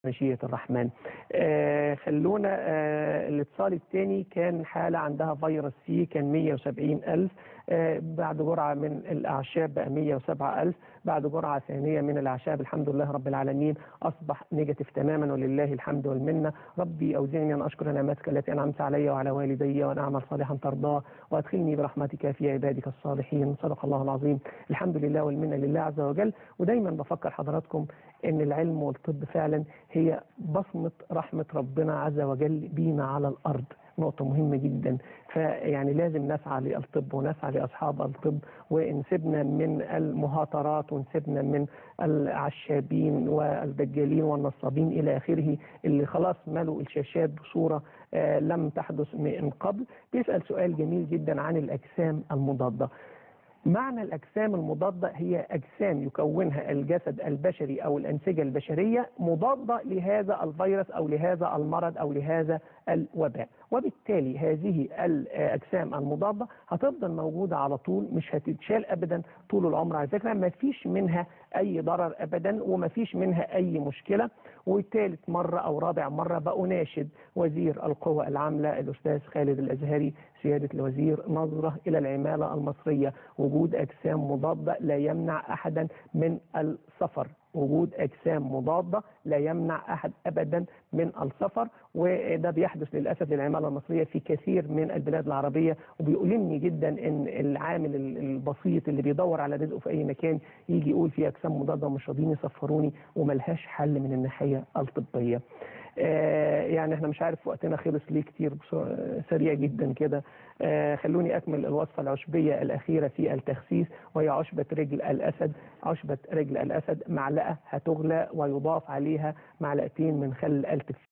مشيئة الرحمن آه خلونا آه الاتصال الثاني كان حالة عندها فيروس سي كان 170 ألف آه بعد جرعة من الأعشاب بقى 107 ألف بعد جرعة ثانية من الأعشاب الحمد لله رب العالمين أصبح نيجاتيف تماما ولله الحمد والمنة ربي أوزعني أن أشكر نعمتك التي أنعمت علي وعلى والدي وأن أعمل صالحا ترضاه وأدخلني برحمتك في عبادك الصالحين صدق الله العظيم الحمد لله والمنة لله عز وجل ودايما بفكر حضراتكم ان العلم والطب فعلا هي بصمة رحمة ربنا عز وجل بينا على الأرض نقطة مهمة جدا فيعني لازم نسعى للطب ونسعى لأصحاب الطب ونسيبنا من المهاترات ونسيبنا من العشابين والدجالين والنصابين إلى آخره اللي خلاص ملوا الشاشات بصورة آه لم تحدث من قبل بيسأل سؤال جميل جدا عن الأجسام المضادة معنى الأجسام المضادة هي أجسام يكونها الجسد البشري أو الأنسجة البشرية مضادة لهذا الفيروس أو لهذا المرض أو لهذا الوباء وبالتالي هذه الأجسام المضادة هتفضل موجودة على طول مش هتتشال أبدا طول العمر على فكرة ما فيش منها أي ضرر أبدا وما فيش منها أي مشكلة وثالث مرة أو رابع مرة بأناشد وزير القوى العاملة الأستاذ خالد الأزهري سيادة الوزير نظرة إلى العمالة المصرية وجود أجسام مضادة لا يمنع أحدا من السفر وجود أجسام مضادة لا يمنع أحد أبدا من السفر وده بيحدث للأسف للعمالة المصرية في كثير من البلاد العربية وبيؤلمني جدا أن العامل البسيط اللي بيدور على رزقه في أي مكان يجي يقول في أجسام مضادة ومش راضيين يسفروني وملهاش حل من الناحية الطبية آه يعني احنا مش عارف وقتنا خلص ليه كتير سريع جدا كده آه خلوني اكمل الوصفه العشبيه الاخيره في التخسيس وهي عشبه رجل الاسد عشبه رجل الاسد معلقه هتغلى ويضاف عليها معلقتين من خل التفاح